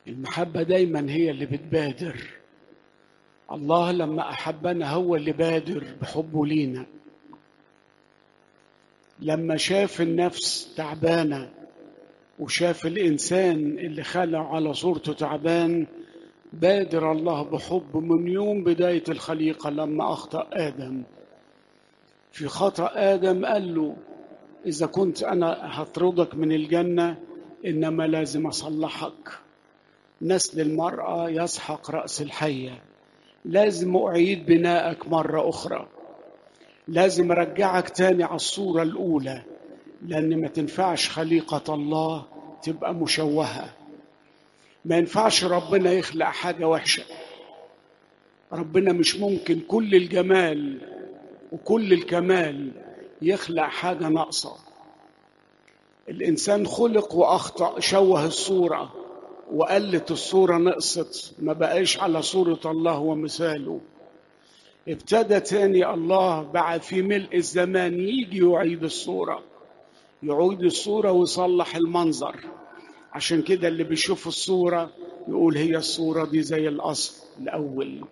المحبة دايما هي اللي بتبادر الله لما أحبنا هو اللي بادر بحبه لينا لما شاف النفس تعبانة وشاف الإنسان اللي خلق على صورته تعبان بادر الله بحب من يوم بداية الخليقة لما أخطأ آدم في خطأ آدم قال له إذا كنت أنا هطردك من الجنة إنما لازم أصلحك نسل المرأة يسحق رأس الحية لازم أعيد بناءك مرة أخرى لازم أرجعك تاني على الصورة الأولى لأن ما تنفعش خليقة الله تبقى مشوهة ما ينفعش ربنا يخلق حاجة وحشة ربنا مش ممكن كل الجمال وكل الكمال يخلق حاجة ناقصة الإنسان خلق وأخطأ شوه الصورة وقلت الصورة نقصت ما بقاش على صورة الله ومثاله ابتدى تاني الله بعد في ملء الزمان يجي يعيد الصورة يعيد الصورة ويصلح المنظر عشان كده اللي بيشوف الصورة يقول هي الصورة دي زي الأصل الأول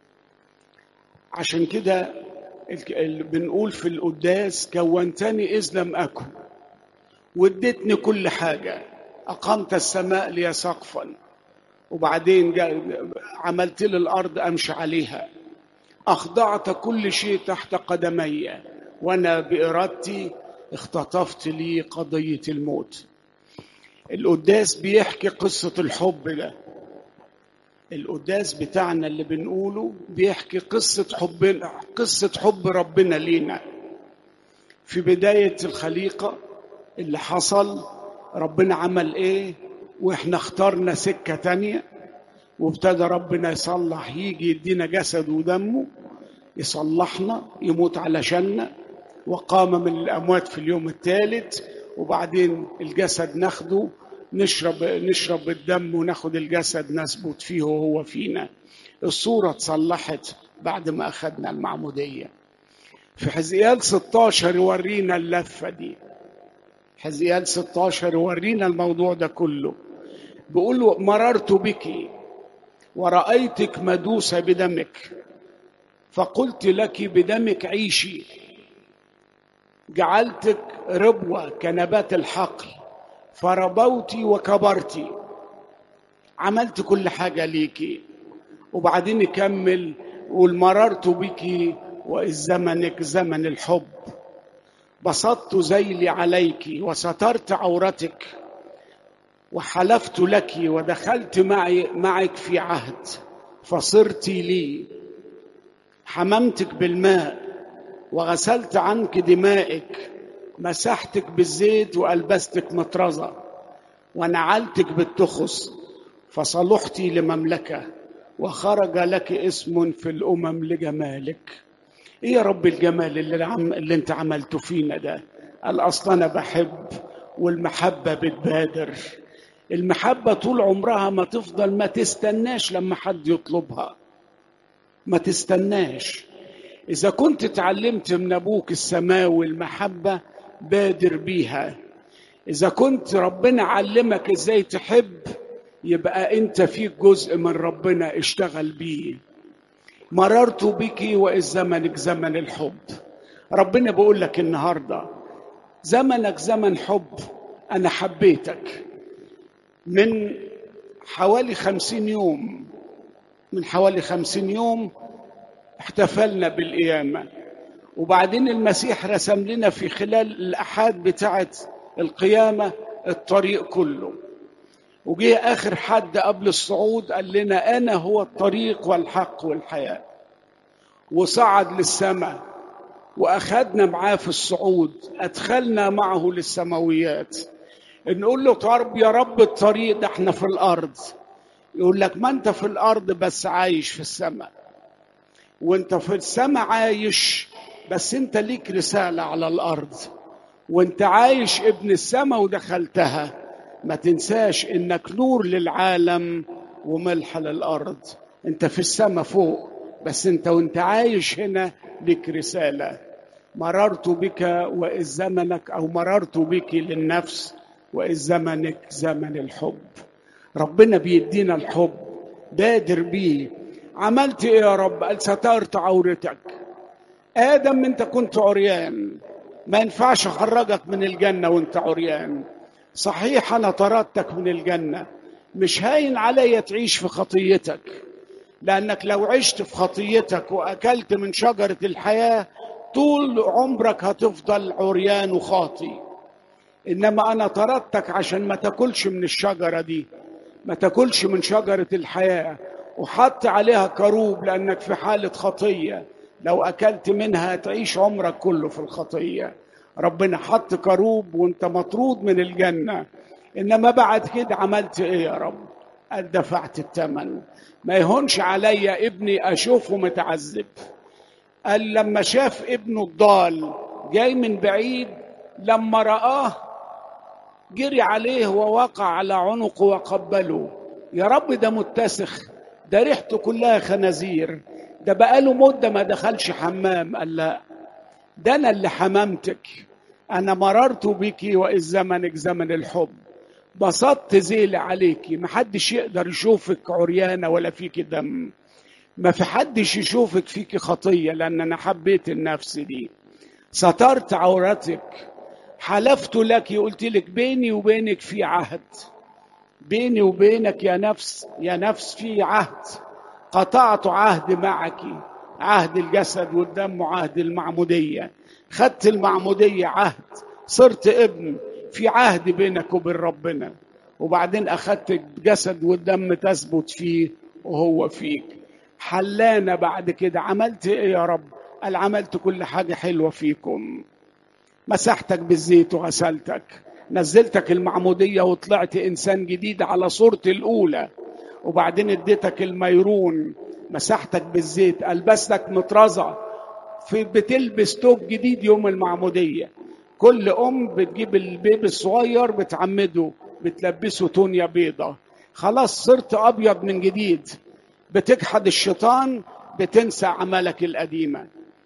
عشان كده بنقول في القداس كونتني إذ لم أكن واديتني كل حاجة أقمت السماء لي سقفا وبعدين عملت لي الأرض أمشي عليها أخضعت كل شيء تحت قدمي وأنا بإرادتي اختطفت لي قضية الموت القداس بيحكي قصة الحب ده القداس بتاعنا اللي بنقوله بيحكي قصة حبنا قصة حب ربنا لينا في بداية الخليقة اللي حصل ربنا عمل ايه واحنا اخترنا سكة تانية وابتدى ربنا يصلح يجي يدينا جسد ودمه يصلحنا يموت علشاننا وقام من الأموات في اليوم الثالث وبعدين الجسد ناخده نشرب نشرب الدم وناخد الجسد نثبت فيه وهو فينا الصورة اتصلحت بعد ما أخذنا المعمودية في حزقيال 16 يورينا اللفة دي حزقيال 16 يورينا الموضوع ده كله بيقول له مررت بك ورأيتك مدوسة بدمك فقلت لك بدمك عيشي جعلتك ربوة كنبات الحقل فربوت وكبرت عملت كل حاجة ليكي وبعدين يكمل قول مررت بك وإذ زمنك زمن الحب بسطت ذيلي عليك وسترت عورتك وحلفت لك ودخلت معي معك في عهد فصرت لي حممتك بالماء وغسلت عنك دمائك مسحتك بالزيت والبستك مطرزه ونعلتك بالتخس فصلحت لمملكه وخرج لك اسم في الامم لجمالك ايه يا رب الجمال اللي, عم اللي انت عملته فينا ده قال اصلا انا بحب والمحبه بتبادر المحبه طول عمرها ما تفضل ما تستناش لما حد يطلبها ما تستناش اذا كنت اتعلمت من ابوك السماوي المحبه بادر بيها اذا كنت ربنا علمك ازاي تحب يبقى انت فيك جزء من ربنا اشتغل بيه مررت بك واذ زمنك زمن الحب ربنا بيقول لك النهارده زمنك زمن حب انا حبيتك من حوالي خمسين يوم من حوالي خمسين يوم احتفلنا بالقيامة وبعدين المسيح رسم لنا في خلال الأحاد بتاعة القيامة الطريق كله وجه آخر حد قبل الصعود قال لنا أنا هو الطريق والحق والحياة وصعد للسماء وأخذنا معاه في الصعود أدخلنا معه للسماويات نقول له طرب يا رب الطريق ده احنا في الأرض يقول لك ما انت في الأرض بس عايش في السماء وانت في السماء عايش بس انت ليك رسالة على الأرض وانت عايش ابن السماء ودخلتها ما تنساش انك نور للعالم وملح للأرض انت في السماء فوق بس انت وانت عايش هنا لك رسالة مررت بك وإذ زمنك أو مررت بك للنفس وإذ زمنك زمن الحب ربنا بيدينا الحب بادر بيه عملت ايه يا رب قال سترت عورتك ادم انت كنت عريان ما ينفعش اخرجك من الجنه وانت عريان صحيح انا طردتك من الجنه مش هاين عليا تعيش في خطيتك لانك لو عشت في خطيتك واكلت من شجره الحياه طول عمرك هتفضل عريان وخاطي انما انا طردتك عشان ما تاكلش من الشجره دي ما تاكلش من شجره الحياه وحط عليها كروب لانك في حاله خطيه لو اكلت منها تعيش عمرك كله في الخطيه ربنا حط كروب وانت مطرود من الجنه انما بعد كده عملت ايه يا رب قال دفعت الثمن ما يهونش عليا ابني اشوفه متعذب قال لما شاف ابنه الضال جاي من بعيد لما رآه جري عليه ووقع على عنقه وقبله يا رب ده متسخ ده ريحته كلها خنازير ده بقاله مدة ما دخلش حمام قال لا ده أنا اللي حممتك أنا مررت بك وإذ زمنك زمن الحب بسطت زيل عليكي محدش يقدر يشوفك عريانة ولا فيك دم ما في حدش يشوفك فيك خطية لأن أنا حبيت النفس دي سترت عورتك حلفت لك قلت لك بيني وبينك في عهد بيني وبينك يا نفس يا نفس في عهد قطعت عهد معك عهد الجسد والدم وعهد المعمودية خدت المعمودية عهد صرت ابن في عهد بينك وبين ربنا وبعدين أخدت الجسد والدم تثبت فيه وهو فيك حلانا بعد كده عملت ايه يا رب قال عملت كل حاجة حلوة فيكم مسحتك بالزيت وغسلتك نزلتك المعمودية وطلعت إنسان جديد على صورتي الأولى وبعدين اديتك الميرون مسحتك بالزيت ألبستك مطرزة في بتلبس توب جديد يوم المعمودية كل أم بتجيب البيبي الصغير بتعمده بتلبسه تونيا بيضة خلاص صرت أبيض من جديد بتجحد الشيطان بتنسى أعمالك القديمة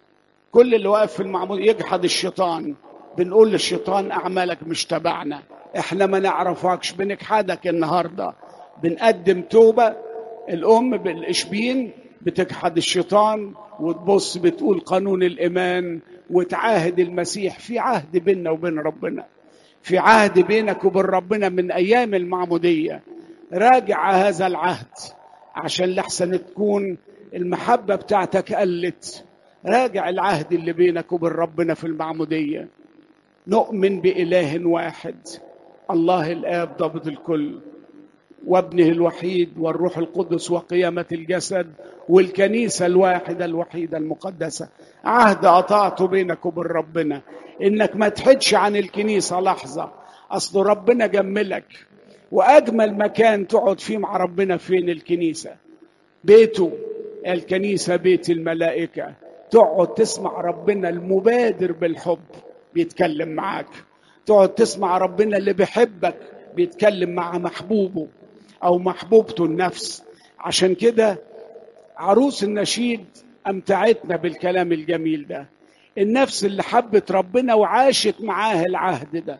كل اللي واقف في المعمود يجحد الشيطان بنقول للشيطان أعمالك مش تبعنا احنا ما نعرفكش بنجحدك النهارده بنقدم توبة الأم بالإشبين بتجحد الشيطان وتبص بتقول قانون الإيمان وتعاهد المسيح في عهد بيننا وبين ربنا في عهد بينك وبين ربنا من أيام المعمودية راجع هذا العهد عشان لحسن تكون المحبة بتاعتك قلت راجع العهد اللي بينك وبين ربنا في المعمودية نؤمن بإله واحد الله الآب ضابط الكل وابنه الوحيد والروح القدس وقيامة الجسد والكنيسة الواحدة الوحيدة المقدسة عهد قطعته بينك وبين ربنا انك ما تحدش عن الكنيسة لحظة اصل ربنا جملك واجمل مكان تقعد فيه مع ربنا فين الكنيسة بيته الكنيسة بيت الملائكة تقعد تسمع ربنا المبادر بالحب بيتكلم معاك تقعد تسمع ربنا اللي بيحبك بيتكلم مع محبوبه او محبوبته النفس عشان كده عروس النشيد امتعتنا بالكلام الجميل ده النفس اللي حبت ربنا وعاشت معاه العهد ده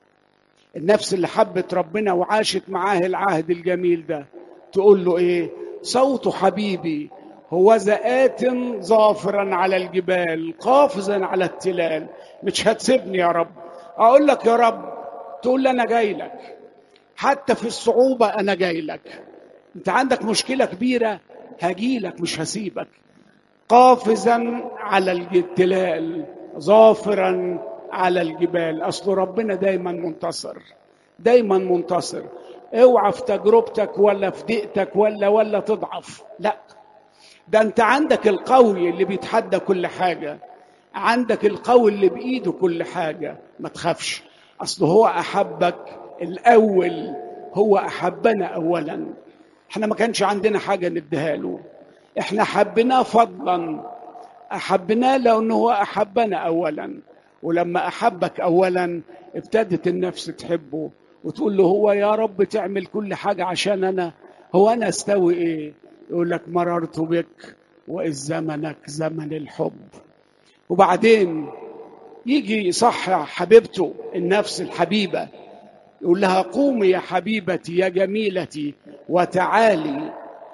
النفس اللي حبت ربنا وعاشت معاه العهد الجميل ده تقول له ايه صوت حبيبي هو زآت ظافرا على الجبال قافزا على التلال مش هتسيبني يا رب اقول لك يا رب تقول لي انا جاي لك حتى في الصعوبة أنا جاي لك أنت عندك مشكلة كبيرة هجي لك مش هسيبك قافزا على التلال ظافرا على الجبال أصل ربنا دايما منتصر دايما منتصر اوعى في تجربتك ولا في ضيقتك ولا ولا تضعف لا ده انت عندك القوي اللي بيتحدى كل حاجة عندك القوي اللي بإيده كل حاجة ما تخافش أصل هو أحبك الأول هو أحبنا أولا احنا ما كانش عندنا حاجة نديها له احنا حبناه فضلا أحبناه لأنه هو أحبنا أولا ولما أحبك أولا ابتدت النفس تحبه وتقول له هو يا رب تعمل كل حاجة عشان أنا هو أنا أستوي إيه يقول لك مررت بك وإذ زمنك زمن الحب وبعدين يجي يصحح حبيبته النفس الحبيبة يقول لها قومي يا حبيبتي يا جميلتي وتعالي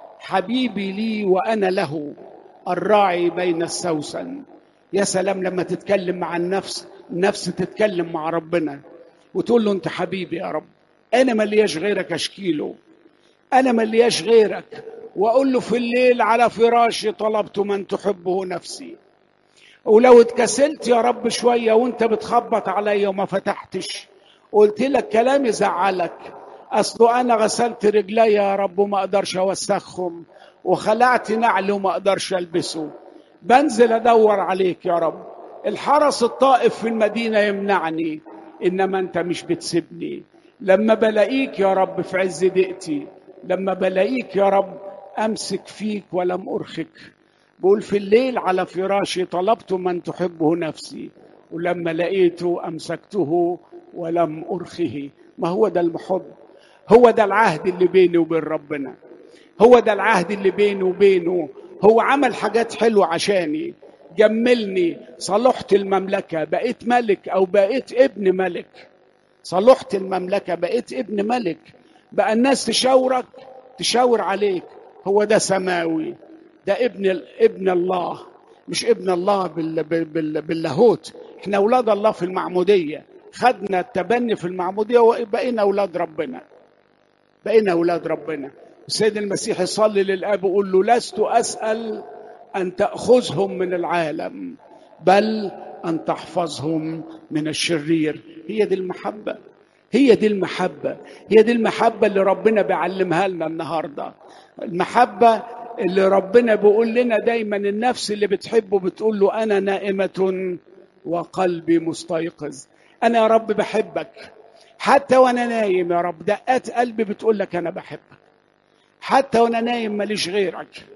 حبيبي لي وانا له الراعي بين السوسن يا سلام لما تتكلم مع النفس النفس تتكلم مع ربنا وتقول له انت حبيبي يا رب انا ملياش غيرك اشكيله انا ملياش غيرك واقول له في الليل على فراشي طلبت من تحبه نفسي ولو اتكسلت يا رب شويه وانت بتخبط عليا وما فتحتش قلت لك كلام يزعلك اصله انا غسلت رجلي يا رب وما اقدرش اوسخهم وخلعت نعل وما اقدرش البسه بنزل ادور عليك يا رب الحرس الطائف في المدينه يمنعني انما انت مش بتسيبني لما بلاقيك يا رب في عز ضيقتي لما بلاقيك يا رب امسك فيك ولم ارخك بقول في الليل على فراشي طلبت من تحبه نفسي ولما لقيته امسكته ولم ارخه ما هو ده المحب هو ده العهد اللي بيني وبين ربنا هو ده العهد اللي بيني وبينه هو عمل حاجات حلوه عشاني جملني صلحت المملكه بقيت ملك او بقيت ابن ملك صلحت المملكه بقيت ابن ملك بقى الناس تشاورك تشاور عليك هو ده سماوي ده ابن ابن الله مش ابن الله بال بال باللاهوت احنا اولاد الله في المعموديه خدنا التبني في المعموديه وبقينا اولاد ربنا بقينا اولاد ربنا السيد المسيح يصلي للاب ويقول له لست اسال ان تاخذهم من العالم بل ان تحفظهم من الشرير هي دي المحبه هي دي المحبه هي دي المحبه اللي ربنا بيعلمها لنا النهارده المحبه اللي ربنا بيقول لنا دايما النفس اللي بتحبه بتقول له انا نائمه وقلبي مستيقظ انا يا رب بحبك حتى وانا نايم يا رب دقات قلبي بتقول لك انا بحبك حتى وانا نايم ماليش غيرك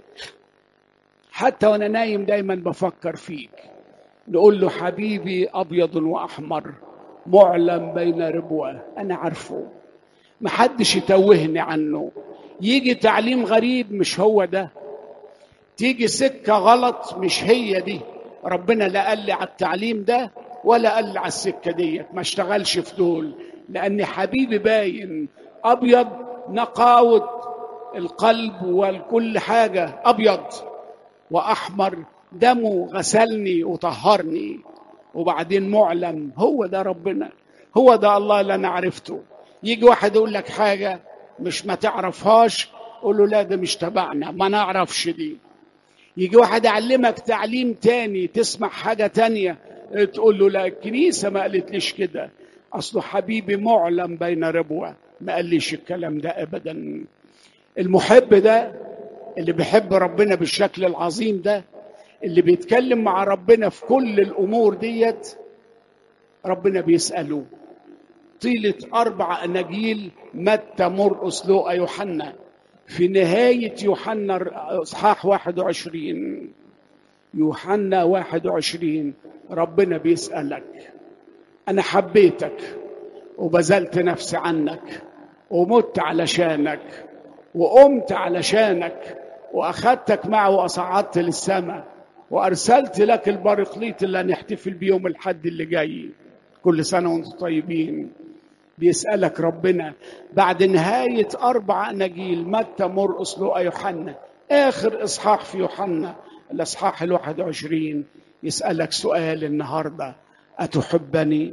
حتى وانا نايم دايما بفكر فيك نقول له حبيبي ابيض واحمر معلم بين ربوه انا عارفه محدش يتوهني عنه يجي تعليم غريب مش هو ده تيجي سكة غلط مش هي دي ربنا لا قال لي على التعليم ده ولا قال لي على السكة ديت ما اشتغلش في دول لأن حبيبي باين أبيض نقاوة القلب والكل حاجة أبيض وأحمر دمه غسلني وطهرني وبعدين معلم هو ده ربنا هو ده الله اللي أنا عرفته يجي واحد يقول لك حاجة مش ما تعرفهاش قول له لا ده مش تبعنا ما نعرفش دي يجي واحد يعلمك تعليم تاني تسمع حاجة تانية تقول له لا الكنيسة ما قالتليش كده أصله حبيبي معلم بين ربوة ما قاليش الكلام ده أبدا المحب ده اللي بيحب ربنا بالشكل العظيم ده اللي بيتكلم مع ربنا في كل الأمور ديت ربنا بيسأله طيلة أربع أناجيل متى مرقس لوقا يوحنا في نهاية يوحنا إصحاح 21 يوحنا 21 ربنا بيسألك أنا حبيتك وبذلت نفسي عنك ومت علشانك وقمت علشانك وأخذتك معه وأصعدت للسماء وأرسلت لك البرقليط اللي هنحتفل بيوم الحد اللي جاي كل سنة وانتم طيبين بيسألك ربنا بعد نهاية أربع أناجيل متى مرقس لوقا يوحنا آخر إصحاح في يوحنا الإصحاح الواحد وعشرين يسألك سؤال النهاردة أتحبني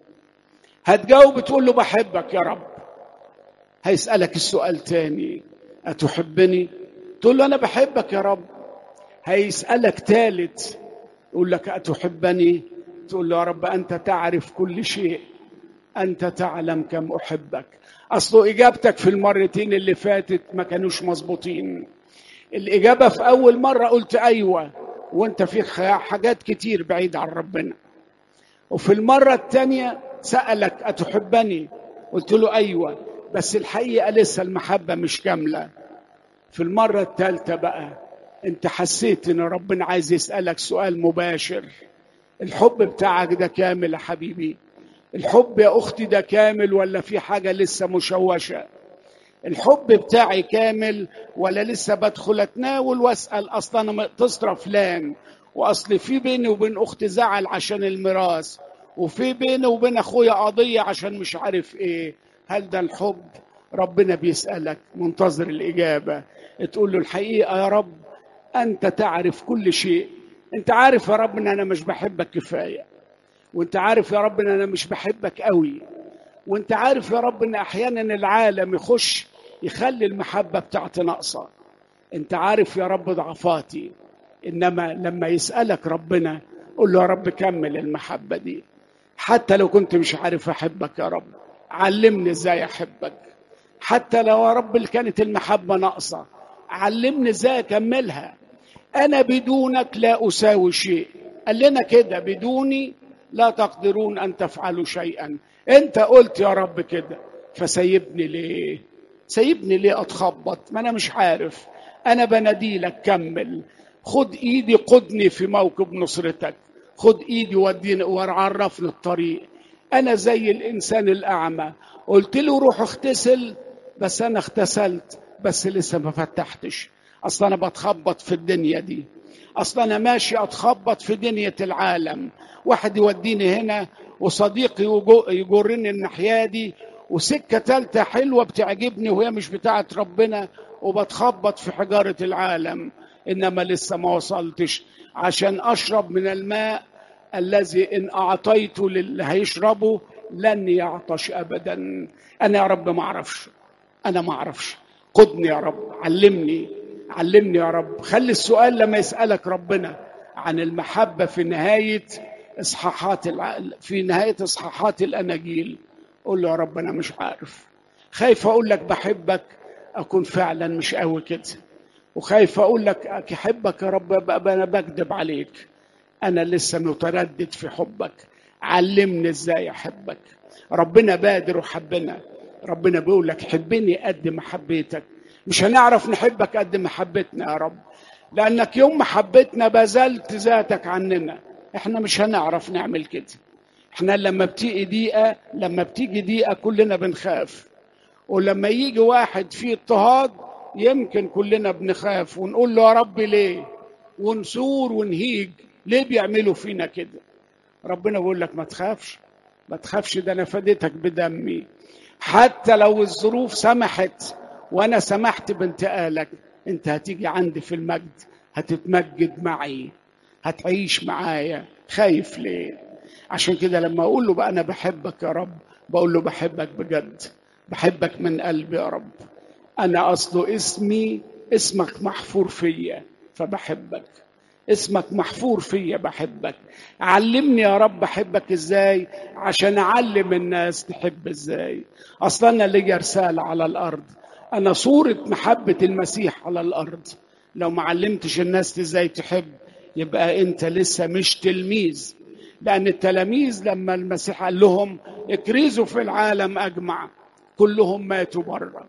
هتجاوب تقول له بحبك يا رب هيسألك السؤال تاني أتحبني تقول له أنا بحبك يا رب هيسألك تالت يقول لك أتحبني تقول له يا رب أنت تعرف كل شيء أنت تعلم كم أحبك أصله إجابتك في المرتين اللي فاتت ما كانوش مظبوطين الإجابة في أول مرة قلت أيوة وأنت في حاجات كتير بعيد عن ربنا وفي المرة الثانية سألك أتحبني قلت له أيوة بس الحقيقة لسه المحبة مش كاملة في المرة الثالثة بقى أنت حسيت إن ربنا عايز يسألك سؤال مباشر الحب بتاعك ده كامل يا حبيبي الحب يا اختي ده كامل ولا في حاجه لسه مشوشه الحب بتاعي كامل ولا لسه بدخل اتناول واسال اصلا انا تصرف فلان واصل في بيني وبين اختي زعل عشان الميراث وفي بيني وبين اخويا قضيه عشان مش عارف ايه هل ده الحب ربنا بيسألك منتظر الإجابة تقول له الحقيقة يا رب أنت تعرف كل شيء أنت عارف يا رب أن أنا مش بحبك كفاية وأنت عارف يا رب أن أنا مش بحبك قوي وأنت عارف يا رب أن أحيانا العالم يخش يخلي المحبة بتاعتي ناقصة أنت عارف يا رب ضعفاتي إنما لما يسألك ربنا قول له يا رب كمل المحبة دي حتى لو كنت مش عارف أحبك يا رب علمني إزاي أحبك حتى لو يا رب كانت المحبة ناقصة علمني إزاي أكملها أنا بدونك لا أساوي شيء قال لنا كده بدوني لا تقدرون أن تفعلوا شيئا أنت قلت يا رب كده فسيبني ليه سيبني ليه أتخبط ما أنا مش عارف أنا بناديلك كمل خد إيدي قدني في موكب نصرتك خد إيدي وديني وعرفني الطريق أنا زي الإنسان الأعمى قلت له روح اغتسل بس أنا اغتسلت بس لسه ما فتحتش أصلا أنا بتخبط في الدنيا دي أصلا أنا ماشي أتخبط في دنيا العالم واحد يوديني هنا وصديقي يجرني الناحية دي وسكة تالتة حلوة بتعجبني وهي مش بتاعت ربنا وبتخبط في حجارة العالم إنما لسه ما وصلتش عشان أشرب من الماء الذي إن أعطيته للي هيشربه لن يعطش أبدا أنا يا رب ما أعرفش أنا ما أعرفش قدني يا رب علمني علمني يا رب خلي السؤال لما يسألك ربنا عن المحبة في نهاية إصحاحات الع... في نهاية إصحاحات الأناجيل قول له يا رب أنا مش عارف خايف أقول لك بحبك أكون فعلا مش قوي كده وخايف أقول لك أحبك يا رب أبقى أنا بكذب عليك أنا لسه متردد في حبك علمني إزاي أحبك ربنا بادر وحبنا ربنا بيقول لك حبني قد ما حبيتك مش هنعرف نحبك قد ما حبيتنا يا رب لأنك يوم ما حبيتنا بذلت ذاتك عننا احنا مش هنعرف نعمل كده احنا لما بتيجي دقيقة لما بتيجي دقيقة كلنا بنخاف ولما يجي واحد فيه اضطهاد يمكن كلنا بنخاف ونقول له يا رب ليه ونسور ونهيج ليه بيعملوا فينا كده ربنا بيقول لك ما تخافش ما تخافش ده انا فديتك بدمي حتى لو الظروف سمحت وانا سمحت بانتقالك انت هتيجي عندي في المجد هتتمجد معي هتعيش معايا خايف ليه عشان كده لما اقول له بقى انا بحبك يا رب بقول له بحبك بجد بحبك من قلبي يا رب انا اصله اسمي اسمك محفور فيا فبحبك اسمك محفور فيا بحبك علمني يا رب احبك ازاي عشان اعلم الناس تحب ازاي اصلا انا ليا رساله على الارض انا صوره محبه المسيح على الارض لو ما علمتش الناس ازاي تحب يبقى انت لسه مش تلميذ لان التلاميذ لما المسيح قال لهم اكرزوا في العالم اجمع كلهم ماتوا بره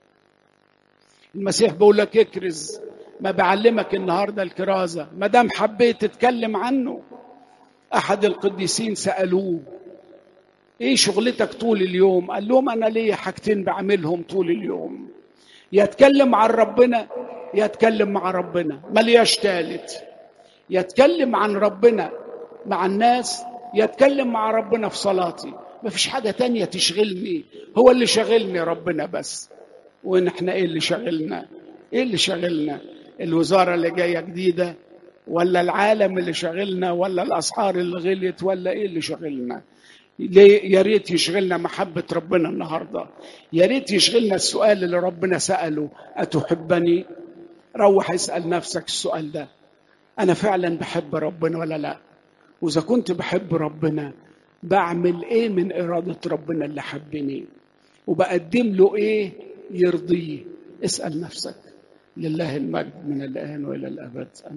المسيح بيقول لك اكرز ما بعلمك النهارده الكرازه ما دام حبيت تتكلم عنه احد القديسين سالوه ايه شغلتك طول اليوم قال لهم انا ليا حاجتين بعملهم طول اليوم يتكلم عن ربنا يتكلم مع ربنا ملياش تالت يتكلم عن ربنا مع الناس يتكلم مع ربنا في صلاتي مفيش حاجة تانية تشغلني هو اللي شغلني ربنا بس وإن احنا ايه اللي شغلنا ايه اللي شغلنا الوزارة اللي جاية جديدة ولا العالم اللي شغلنا ولا الأسعار اللي غليت ولا ايه اللي شغلنا يا ريت يشغلنا محبة ربنا النهاردة يا ريت يشغلنا السؤال اللي ربنا سأله أتحبني روح اسأل نفسك السؤال ده أنا فعلا بحب ربنا ولا لا وإذا كنت بحب ربنا بعمل إيه من إرادة ربنا اللي حبني وبقدم له إيه يرضيه اسأل نفسك لله المجد من الآن وإلى الأبد